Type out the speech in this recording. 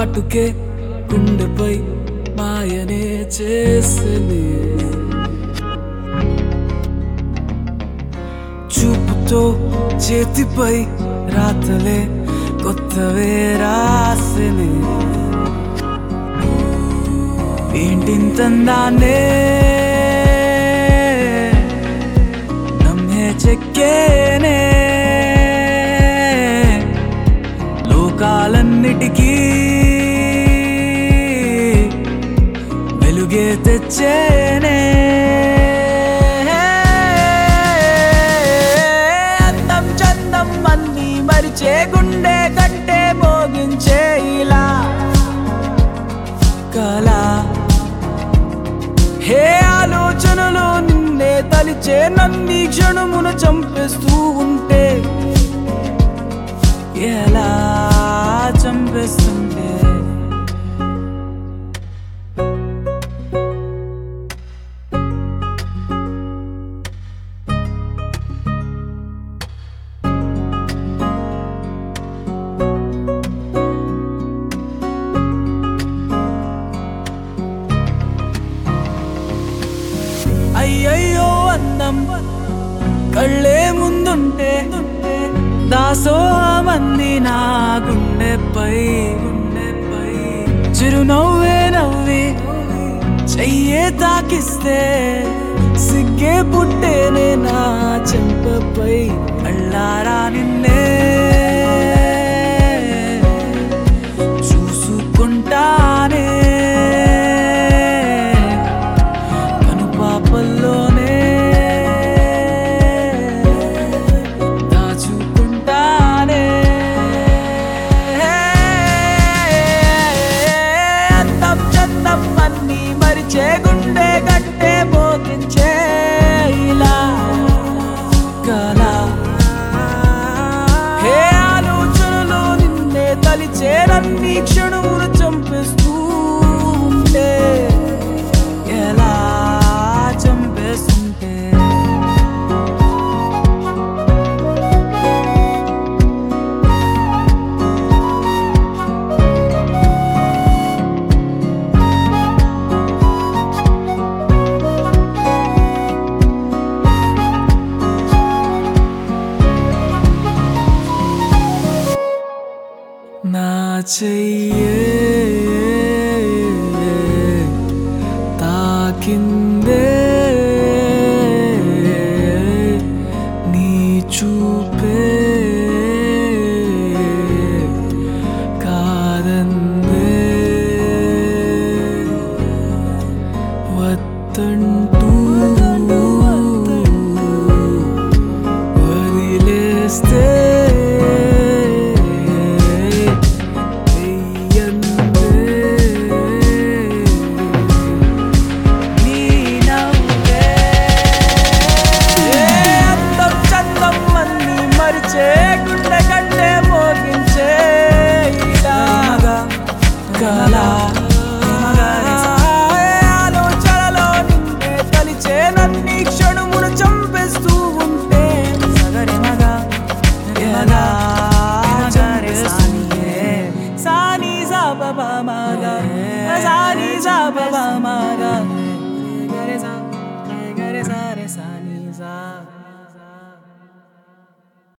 కాటుకే గుండెపై మాయనే చేసని చూపుతో చేతిపై రాతలే కొత్తవే రాసని ఏంటింతందానే నమ్మే చెక్కేనే లోకాలన్నిటికీ వెలుగే తెచ్చేనే అందం చందం అన్ని మరిచే గుండె కట్టే మోగించే ఇలా కళ హే ఆలోచనలు నిన్నే తలిచే నన్ని క్షణమును చంపేస్తూ ఉంటే ఎలా చంపేస్తుంటే అయ్యయ్యో అందం కళ్ళే ముందుంటే దాసోహమంది నా గుండెపై గుండెపై చిరునవ్వే నవ్వి చెయ్యే తాకిస్తే సిగ్గే పుట్టేనే నా చెంపపై అళ్ళారా నిన్నే చూసుకుంటానే కనుపాపల్లోనే దాచుకుంటానే అందం చందం అన్ని మరిచే గుండె గట్టే మోగించే ఇలా కళ హే ఆలోచనలు నిన్నే తలిచే నన్ని క్షణములు చంపేస్తూ ఉంటే ఎలా చంపేస్తుంటే నా చెయ్యే తాకిందే నీ చూపే కాదందే వత్తంటూ వదిలేస్తే వెయ్యందే నీ నవ్వే అందం చందం అన్ని మరిచే గుండె గడ్డే మోగించే ఇలాగా కళ ఆలోచనలో నిన్నే కలిచే నన్ని క్షణమును చంపేస్తూ ఉంటే సగరిమగా ఎలా చంపేస్తుంటే సాని సాబ మాగా సాని సాబ మాగా గరే సా గరే సా రే సాని